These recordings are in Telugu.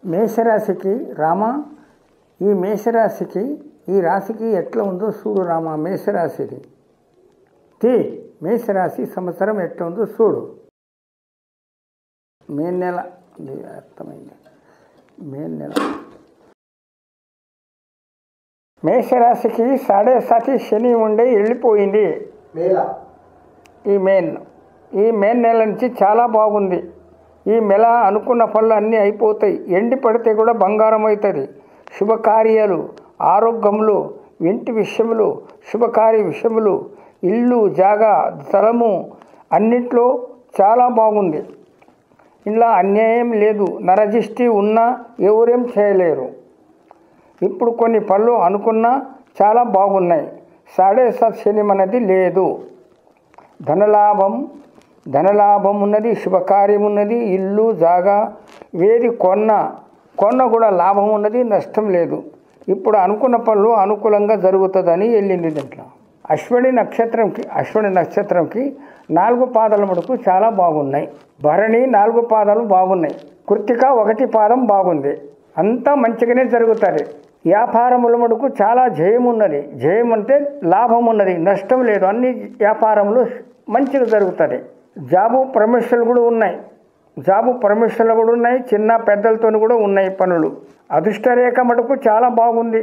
మేషరాశికి రామ ఈ మేషరాశికి ఈ రాశికి ఎట్లా ఉందో చూడు రామ మేషరాశిది తి మేషరాశి సంవత్సరం ఎట్లా ఉందో చూడు మే నెల ఇది అర్థమైంది మే నెల మేషరాశికి సాడే సాతి శని ఉండే వెళ్ళిపోయింది మేళ ఈ మేన్ ఈ మేన్ నెల నుంచి చాలా బాగుంది ఈ నెల అనుకున్న పనులు అన్నీ అయిపోతాయి ఎండి పడితే కూడా బంగారం అవుతుంది శుభకార్యాలు ఆరోగ్యములు ఇంటి విషయములు శుభకార్య విషయములు ఇల్లు జాగా స్థలము అన్నిట్లో చాలా బాగుంది ఇలా అన్యాయం లేదు నరజిష్టి ఉన్నా ఎవరేం చేయలేరు ఇప్పుడు కొన్ని పనులు అనుకున్నా చాలా బాగున్నాయి సాడే సత్ శని అనేది లేదు ధనలాభం ధనలాభం ఉన్నది శుభకార్యం ఉన్నది ఇల్లు జాగా వేది కొన్న కొన్న కూడా లాభం ఉన్నది నష్టం లేదు ఇప్పుడు అనుకున్న పనులు అనుకూలంగా జరుగుతుందని వెళ్ళింది దీంట్లో అశ్విని నక్షత్రంకి అశ్విని నక్షత్రంకి నాలుగు పాదాల మటుకు చాలా బాగున్నాయి భరణి నాలుగు పాదాలు బాగున్నాయి కృత్తిక ఒకటి పాదం బాగుంది అంతా మంచిగానే జరుగుతుంది వ్యాపారముల మటుకు చాలా జయం ఉన్నది జయం అంటే లాభం ఉన్నది నష్టం లేదు అన్ని వ్యాపారములు మంచిగా జరుగుతుంది జాబు ప్రమోషన్లు కూడా ఉన్నాయి జాబు ప్రమోషన్లు కూడా ఉన్నాయి చిన్న పెద్దలతో కూడా ఉన్నాయి పనులు అదృష్టరేఖ మటుకు చాలా బాగుంది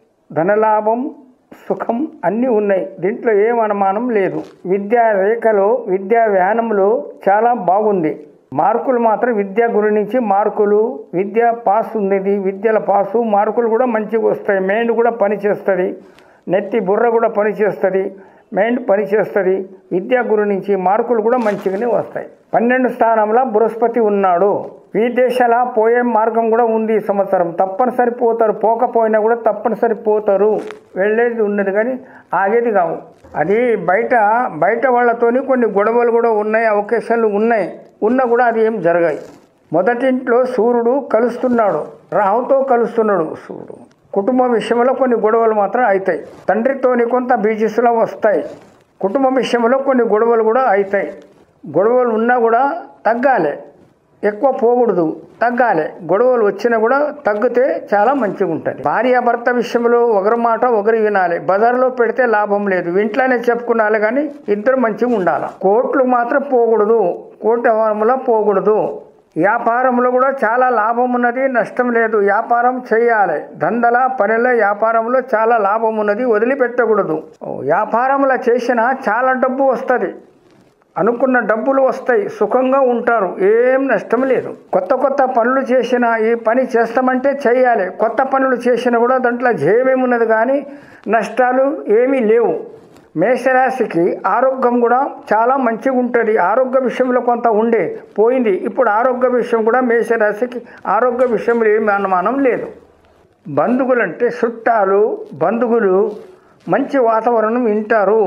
ధనలాభం సుఖం అన్నీ ఉన్నాయి దీంట్లో ఏం అనుమానం లేదు విద్యా రేఖలో విద్యా వ్యానంలో చాలా బాగుంది మార్కులు మాత్రం విద్యా గురి నుంచి మార్కులు విద్య పాస్ ఉన్నది విద్యల పాసు మార్కులు కూడా మంచిగా వస్తాయి మైండ్ కూడా పని చేస్తుంది నెత్తి బుర్ర కూడా పని చేస్తుంది మైండ్ పని చేస్తుంది విద్యా గురు నుంచి మార్కులు కూడా మంచిగానే వస్తాయి పన్నెండు స్థానంలో బృహస్పతి ఉన్నాడు విదేశాల పోయే మార్గం కూడా ఉంది ఈ సంవత్సరం తప్పనిసరి పోతారు పోకపోయినా కూడా తప్పనిసరి పోతారు వెళ్ళేది ఉన్నది కానీ ఆగేది కావు అది బయట బయట వాళ్ళతోని కొన్ని గొడవలు కూడా ఉన్నాయి అవకాశాలు ఉన్నాయి ఉన్నా కూడా అది ఏం జరగాయి మొదటింట్లో సూర్యుడు కలుస్తున్నాడు రాహుతో కలుస్తున్నాడు సూర్యుడు కుటుంబ విషయంలో కొన్ని గొడవలు మాత్రం అవుతాయి తండ్రితోని కొంత బీజెస్లో వస్తాయి కుటుంబ విషయంలో కొన్ని గొడవలు కూడా అవుతాయి గొడవలు ఉన్నా కూడా తగ్గాలి ఎక్కువ పోకూడదు తగ్గాలి గొడవలు వచ్చినా కూడా తగ్గితే చాలా మంచిగా ఉంటుంది భార్యాభర్త విషయంలో ఒకరి మాట ఒకరు వినాలి బజార్లో పెడితే లాభం లేదు ఇంట్లోనే చెప్పుకున్నాలి కానీ ఇద్దరు మంచిగా ఉండాలి కోట్లు మాత్రం పోకూడదు కోర్టు వ్యవహారంలో పోకూడదు వ్యాపారంలో కూడా చాలా లాభం ఉన్నది నష్టం లేదు వ్యాపారం చేయాలి దందల పనిల వ్యాపారంలో చాలా లాభం ఉన్నది వదిలిపెట్టకూడదు వ్యాపారంలో చేసిన చాలా డబ్బు వస్తుంది అనుకున్న డబ్బులు వస్తాయి సుఖంగా ఉంటారు ఏం నష్టం లేదు కొత్త కొత్త పనులు చేసిన ఈ పని చేస్తామంటే చేయాలి కొత్త పనులు చేసినా కూడా దాంట్లో జయమేమున్నది కానీ నష్టాలు ఏమీ లేవు మేషరాశికి ఆరోగ్యం కూడా చాలా మంచిగా ఉంటుంది ఆరోగ్య విషయంలో కొంత ఉండే పోయింది ఇప్పుడు ఆరోగ్య విషయం కూడా మేషరాశికి ఆరోగ్య విషయంలో ఏమి అనుమానం లేదు బంధువులు అంటే చుట్టాలు బంధువులు మంచి వాతావరణం వింటారు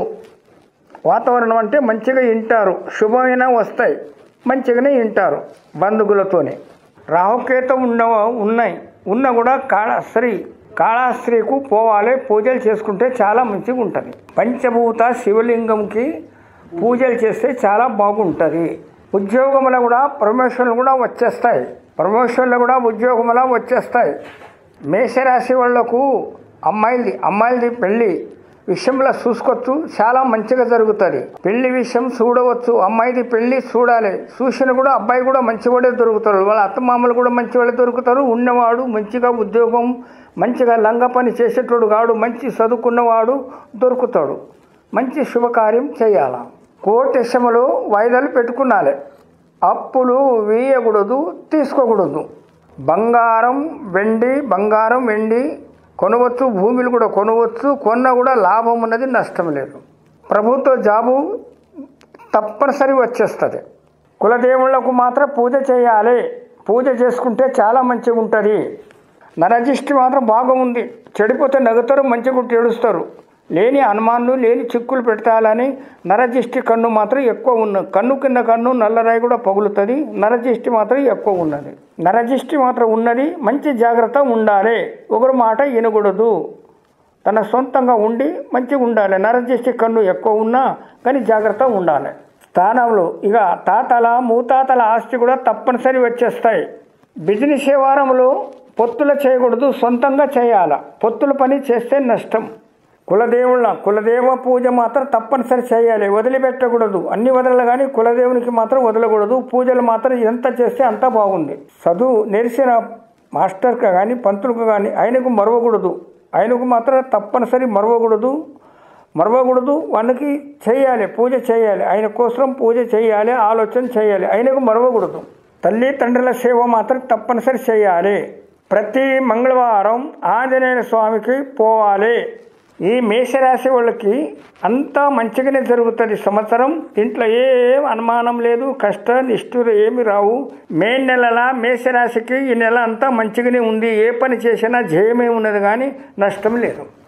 వాతావరణం అంటే మంచిగా వింటారు శుభమైన వస్తాయి మంచిగానే వింటారు బంధువులతోనే రాహుకేత ఉన్న ఉన్నాయి ఉన్న కూడా కాళశ్రీ కాళాశ్రీకు పోవాలి పూజలు చేసుకుంటే చాలా మంచిగా ఉంటుంది పంచభూత శివలింగంకి పూజలు చేస్తే చాలా బాగుంటుంది ఉద్యోగంలో కూడా ప్రమోషన్లు కూడా వచ్చేస్తాయి ప్రమోషన్లు కూడా ఉద్యోగంలో వచ్చేస్తాయి మేషరాశి వాళ్లకు అమ్మాయిలది అమ్మాయిలది పెళ్ళి విషయంలో చూసుకోవచ్చు చాలా మంచిగా జరుగుతుంది పెళ్లి విషయం చూడవచ్చు అమ్మాయిది పెళ్లి చూడాలి చూసిన కూడా అబ్బాయి కూడా మంచివాడే దొరుకుతారు వాళ్ళ అత్తమామలు కూడా మంచివాడే దొరుకుతారు ఉన్నవాడు మంచిగా ఉద్యోగం మంచిగా లంగ పని చేసేటోడు కాడు మంచి చదువుకున్నవాడు దొరుకుతాడు మంచి శుభకార్యం చేయాల కోటెశములు వాయిదాలు పెట్టుకున్నాలి అప్పులు వేయకూడదు తీసుకోకూడదు బంగారం వెండి బంగారం వెండి కొనవచ్చు భూములు కూడా కొనవచ్చు కొన్నా కూడా లాభం ఉన్నది నష్టం లేదు ప్రభుత్వ జాబు తప్పనిసరి వచ్చేస్తుంది కులదేవుళ్లకు మాత్రం పూజ చేయాలి పూజ చేసుకుంటే చాలా మంచిగా ఉంటుంది నరజిష్టి మాత్రం బాగా ఉంది చెడిపోతే నగుతారు మంచిగా ఉంటే ఏడుస్తారు లేని అనుమానులు లేని చిక్కులు పెట్టాలని నరజిష్టి కన్ను మాత్రం ఎక్కువ ఉన్న కన్ను కింద కన్ను నల్లరాయి కూడా పగులుతుంది నరజిష్టి మాత్రం ఎక్కువ ఉన్నది నరజిష్టి మాత్రం ఉన్నది మంచి జాగ్రత్త ఉండాలి ఒకరు మాట వినకూడదు తన సొంతంగా ఉండి మంచిగా ఉండాలి నరజిష్టి కన్ను ఎక్కువ ఉన్నా కానీ జాగ్రత్త ఉండాలి స్థానంలో ఇక తాతల మూతాతల ఆస్తి కూడా తప్పనిసరి వచ్చేస్తాయి బిజినెస్ వ్యవహారంలో పొత్తులు చేయకూడదు సొంతంగా చేయాల పొత్తుల పని చేస్తే నష్టం కులదేవుళ్ళ కులదేవ పూజ మాత్రం తప్పనిసరి చేయాలి వదిలిపెట్టకూడదు అన్ని వదలలు కానీ కులదేవునికి మాత్రం వదలకూడదు పూజలు మాత్రం ఎంత చేస్తే అంత బాగుంది చదువు నేర్చిన మాస్టర్కి కానీ పంతులకు కానీ ఆయనకు మరవకూడదు ఆయనకు మాత్రం తప్పనిసరి మరవకూడదు మరవకూడదు వానికి చేయాలి పూజ చేయాలి ఆయన కోసం పూజ చేయాలి ఆలోచన చేయాలి ఆయనకు మరవకూడదు తల్లి తండ్రుల సేవ మాత్రం తప్పనిసరి చేయాలి ప్రతి మంగళవారం ఆంజనేయ స్వామికి పోవాలి ఈ మేషరాశి వాళ్ళకి అంతా మంచిగానే జరుగుతుంది సంవత్సరం దీంట్లో ఏం అనుమానం లేదు కష్ట నిష్ఠురు ఏమి రావు మే నెలల మేషరాశికి ఈ నెల అంతా మంచిగానే ఉంది ఏ పని చేసినా జయమే ఉన్నది కానీ నష్టం లేదు